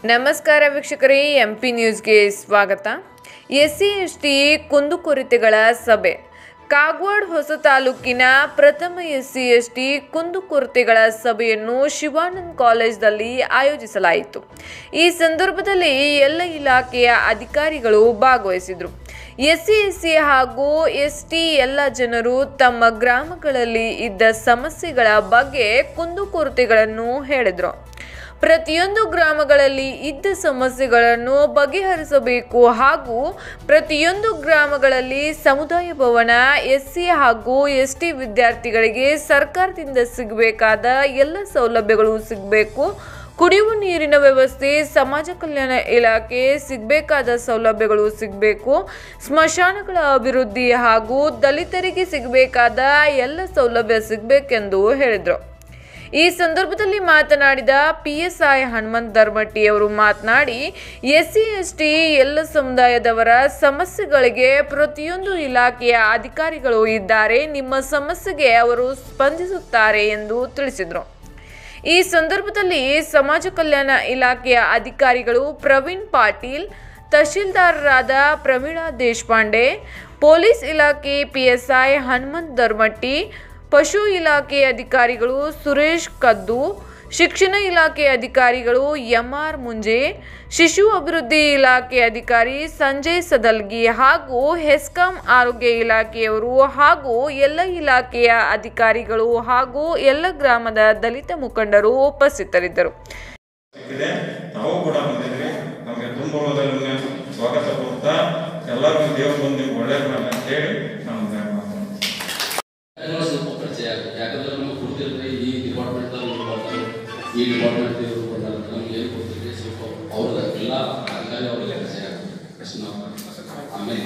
ನಮಸ್ಕಾರ ವೀಕ್ಷಕರೇ M P ನ್ಯೂಸ್ಗೆ ಸ್ವಾಗತ ಎಸ್ ಸಿ ಎಸ್ ಟಿ ಕುಂದುಕೊರತೆಗಳ ಸಭೆ ಕಾಗವಾಡ ಹೊಸ ತಾಲೂಕಿನ ಪ್ರಥಮ ಎಸ್ ಸಿ ಎಸ್ ಟಿ ಕುಂದುಕೊರತೆಗಳ ಸಭೆಯನ್ನು ಶಿವಾನಂದ್ ಕಾಲೇಜ್ನಲ್ಲಿ ಆಯೋಜಿಸಲಾಯಿತು ಈ ಸಂದರ್ಭದಲ್ಲಿ ಎಲ್ಲ ಇಲಾಖೆಯ ಅಧಿಕಾರಿಗಳು ಭಾಗವಹಿಸಿದರು ಎಸ್ ಸಿ ಎಸ್ ಸಿ ಹಾಗೂ ಎಸ್ ಟಿ ಎಲ್ಲ ಜನರು ತಮ್ಮ ಗ್ರಾಮಗಳಲ್ಲಿ ಇದ್ದ ಸಮಸ್ಯೆಗಳ ಬಗ್ಗೆ ಕುಂದುಕೊರತೆಗಳನ್ನು ಹೇಳಿದರು ಪ್ರತಿಯೊಂದು ಗ್ರಾಮಗಳಲ್ಲಿ ಇದ್ದ ಸಮಸ್ಯೆಗಳನ್ನು ಬಗೆಹರಿಸಬೇಕು ಹಾಗೂ ಪ್ರತಿಯೊಂದು ಗ್ರಾಮಗಳಲ್ಲಿ ಸಮುದಾಯ ಭವನ ಎಸ್ ಸಿ ಹಾಗೂ ಎಸ್ ಟಿ ವಿದ್ಯಾರ್ಥಿಗಳಿಗೆ ಸರ್ಕಾರದಿಂದ ಸಿಗಬೇಕಾದ ಎಲ್ಲ ಸೌಲಭ್ಯಗಳು ಸಿಗಬೇಕು ಕುಡಿಯುವ ನೀರಿನ ವ್ಯವಸ್ಥೆ ಸಮಾಜ ಕಲ್ಯಾಣ ಇಲಾಖೆ ಸಿಗಬೇಕಾದ ಸೌಲಭ್ಯಗಳು ಸಿಗಬೇಕು ಸ್ಮಶಾನಗಳ ಅಭಿವೃದ್ಧಿ ಹಾಗೂ ದಲಿತರಿಗೆ ಸಿಗಬೇಕಾದ ಎಲ್ಲ ಸೌಲಭ್ಯ ಸಿಗಬೇಕೆಂದು ಹೇಳಿದರು ಈ ಸಂದರ್ಭದಲ್ಲಿ ಮಾತನಾಡಿದ P S I Hanumanth Dharmatti ಅವರು ಮಾತನಾಡಿ ಎಸ್ ಸಿ ಎಸ್ ಟಿ ಎಲ್ಲ ಸಮುದಾಯದವರ ಸಮಸ್ಯೆಗಳಿಗೆ ಪ್ರತಿಯೊಂದು ಇಲಾಖೆಯ ಅಧಿಕಾರಿಗಳು ಇದ್ದಾರೆ ನಿಮ್ಮ ಸಮಸ್ಯೆಗೆ ಅವರು ಸ್ಪಂದಿಸುತ್ತಾರೆ ಎಂದು ತಿಳಿಸಿದರು ಈ ಸಂದರ್ಭದಲ್ಲಿ ಸಮಾಜ ಕಲ್ಯಾಣ ಇಲಾಖೆಯ ಅಧಿಕಾರಿಗಳು ಪ್ರವೀಣ್ ಪಾಟೀಲ್ ತಹಶೀಲ್ದಾರರಾದ ಪ್ರಮೀಳಾ ದೇಶಪಾಂಡೆ ಪೊಲೀಸ್ ಇಲಾಖೆ ಪಿಎಸ್ಐ ಹನುಮಂತ್ ಧರ್ಮಟ್ಟಿ ಪಶು ಇಲಾಖೆ ಅಧಿಕಾರಿಗಳು ಸುರೇಶ್ ಕದ್ದು ಶಿಕ್ಷಣ ಇಲಾಖೆ ಅಧಿಕಾರಿಗಳು ಎಂಆರ್ ಮುಂಜೆ ಶಿಶು ಅಭಿವೃದ್ಧಿ ಇಲಾಖೆ ಅಧಿಕಾರಿ ಸಂಜಯ್ ಸದಲ್ಗಿ ಹಾಗೂ ಹೆಸ್ಕಾಂ ಆರೋಗ್ಯ ಇಲಾಖೆಯವರು ಹಾಗೂ ಎಲ್ಲ ಇಲಾಖೆಯ ಅಧಿಕಾರಿಗಳು ಹಾಗೂ ಎಲ್ಲ ಗ್ರಾಮದ ದಲಿತ ಮುಖಂಡರು ಉಪಸ್ಥಿತರಿದ್ದರು ಇದೆ ನಾವು ಕೂಡ ಬಂದಿದ್ವಿ ನಮಗೆ ತುಂಬ ಹೃದಯದಿಂದ ಸ್ವಾಗತ ಕೊಡ್ತಾ ಎಲ್ಲರಿಗೂ ದೇವ್ರು ಬಂದು ನಿಮ್ಗೆ ಒಳ್ಳೇದು ಮಾಡಲಿ ಅಂತ ಹೇಳಿ ನಾನು ಮಾತಾಡ್ತೀನಿ ಯಾಕಂದ್ರೆ ಸ್ವಲ್ಪ ಪರಿಚಯ ಆಗುತ್ತೆ ಯಾಕಂದ್ರೆ ನಮಗೆ ಕೊಡ್ತಿರ್ತಾರೆ ಈ ಡಿಪಾರ್ಟ್ಮೆಂಟ್ ಇವ್ರು ಬರ್ತಾರೆ ಈ ಡಿಪಾರ್ಟ್ಮೆಂಟ್ ಇವ್ರು ಬರ್ತಾರೆ ನಮ್ಗೆ ಏನು ಕೊಡ್ತಿರ್ತೀವಿ ಸ್ವಲ್ಪ ಅವ್ರದ ಎಲ್ಲ ಅಧಿಕಾರಿ ಅವರಿಗೆ ಪರಿಚಯ ಆಗುತ್ತೆ ಅಷ್ಟು ನಾವು ಆಮೇಲೆ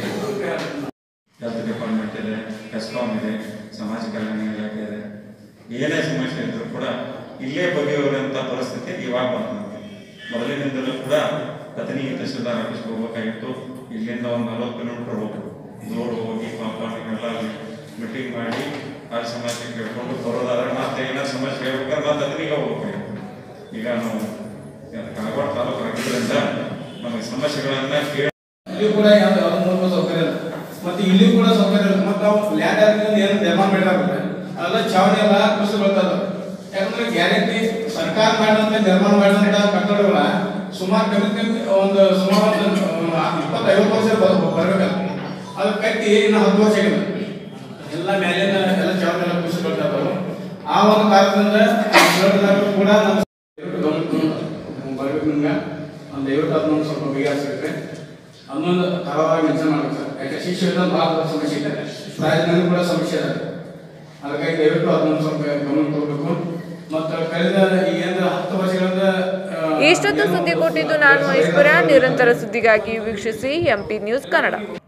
ಹೆಲ್ತ್ ಡಿಪಾರ್ಟ್ಮೆಂಟ್ ಇದೆ ಎಸ್ಕಾಮ್ ಇದೆ ಸಮಾಜ ಕಲ್ಯಾಣ ಇಲಾಖೆ ಇದೆ ಏನೇ ಸಮಸ್ಯೆ ಇದ್ರೂ ಕೂಡ ಇಲ್ಲೇ ಬಗೆಹರುವಂಥ ಪರಿಸ್ಥಿತಿ ಇವಾಗ ಬಂತು ಮೊದಲಿನಿಂದಲೂ ಕೂಡ ಕತನಿ ತಹಸೀಲ್ದಾರ್ ಆಫೀಸ್ಗೆ ಹೋಗ್ಬೇಕಾಗಿತ್ತು ಇಲ್ಲಿಂದ ಒಂದು ನಲವತ್ತು ಕಿಲೋಮೀಟರ್ ಹೋಗ್ಬೇಕು ದೂರ ಹೋಗಿ ಪಾಪ ನೀವೆಲ್ಲ ಮೀಟಿಂಗ್ ಮಾಡಿ ಆ ಸಮಸ್ಯೆ ಕೇಳ್ಕೊಂಡು ಬರೋದಾದ್ರೆ ಮತ್ತೆ ಏನಾದ್ರು ಸಮಸ್ಯೆ ಹೇಳ್ಬೇಕಾದ್ರೆ ಮತ್ತೆ ಅದನಿಗೆ ಹೋಗ್ಬೇಕಾಗಿತ್ತು ಈಗ ನಾವು ಕಾಗವಾಡ ತಾಲೂಕು ಆಗಿದ್ದರಿಂದ ನಮಗೆ ಸಮಸ್ಯೆಗಳನ್ನ ಕೇಳಿ ಇಲ್ಲಿ ಕೂಡ ಯಾವ್ದು ಯಾವ್ದು ಮೂಲಭೂತ ಸೌಕರ್ಯ ಇಲ್ಲ ಮತ್ತೆ ಇಲ್ಲಿ ಕೂಡ ಸೌಕರ್ಯ ಇಲ್ಲ ಮತ್ತೆ ನಾವು ಲ್ಯಾಂಡ್ ಆದ್ರಿಂದ ಏನು ನಿರ್ಮಾಣ ಮಾಡಿದ್ರೆ ಅವೆಲ್ಲ ಚಾವಣಿ ಎಲ್ಲ ಕುಸಿದು ಬರ್ತದ ಯಾಕಂದ್ರೆ ಗ್ಯಾರಂಟಿ ಸರ್ಕಾರ ಮಾಡಿದಂತ ನಿರ್ಮಾಣ ಮಾಡಿದಂತ ಕಟ್ಟಡಗಳ ಸುಮಾರು ಕಮ್ಮಿ ಕಮ್ಮಿ ಒಂದು ಸುಮಾರು ಒಂದು ಇಪ್ಪತ್ತೈವತ್ತು ವರ್ಷ ಬರ್ಬೇಕಲ್ಲ ಅದು ಕಟ್ಟಿ ಇನ್ನು ಹತ್ತು ವರ್ಷ ಆಗಿದೆ ಎಲ್ಲ ಮೇಲಿನ ಎಲ್ಲ ಚಾವಣಿ ಎಲ್ಲ ಕುಸಿದು ಬರ್ತಾ ಇದಾವೆ ಆ ಒಂದು ಕಾರಣದಿಂದ ಹೇಳೋದಾದ್ರೂ ಕೂಡ ನಮ್ಮ ಗಮನಕ್ಕೆ ಬರ್ಬೇಕು ನಿಮ್ಗೆ ಒಂದು ದಯವಿಟ್ಟು ಅದನ್ನೊಂದು ಸ್ವಲ್ಪ ಬಗೆಹರಿಸ್ಬೇಕು ಅದನ್ನೊಂದು ತರವಾಗಿ ಮೆನ್ಷನ್ ಮಾಡ್ಬೇಕು ಸರ್ ಯಾಕೆ ಶಿಕ್ಷಣ ಭಾಳ ದೊಡ್ಡ ಸಮಸ್ಯೆ ಇದೆ ಪ್ರಾಯದಲ್ಲಿ ಕೂಡ ಸಮಸ್ಯೆ ಇದೆ ಅದಕ್ಕಾಗಿ ದಯವಿಟ್ಟು ಅದನ್ನೊಂದು ಸ್ವಲ್ಪ ಗಮನ ಕೊಡಬೇಕು ಮತ್ತು ಕಳೆದ ಈ ಏನು ಹತ್ತು ವರ್ಷಗಳಿಂದ ಆ, ಇಷ್ಟೊತ್ತು ಏನು ಸುದ್ದಿ ಕೊಟ್ಟಿದ್ದು ನಾನು ಐಶ್ವರ್ಯ ನಿರಂತರ ಸುದ್ದಿಗಾಗಿ ವೀಕ್ಷಿಸಿ ಎಂಪಿ ನ್ಯೂಸ್ ಕನ್ನಡ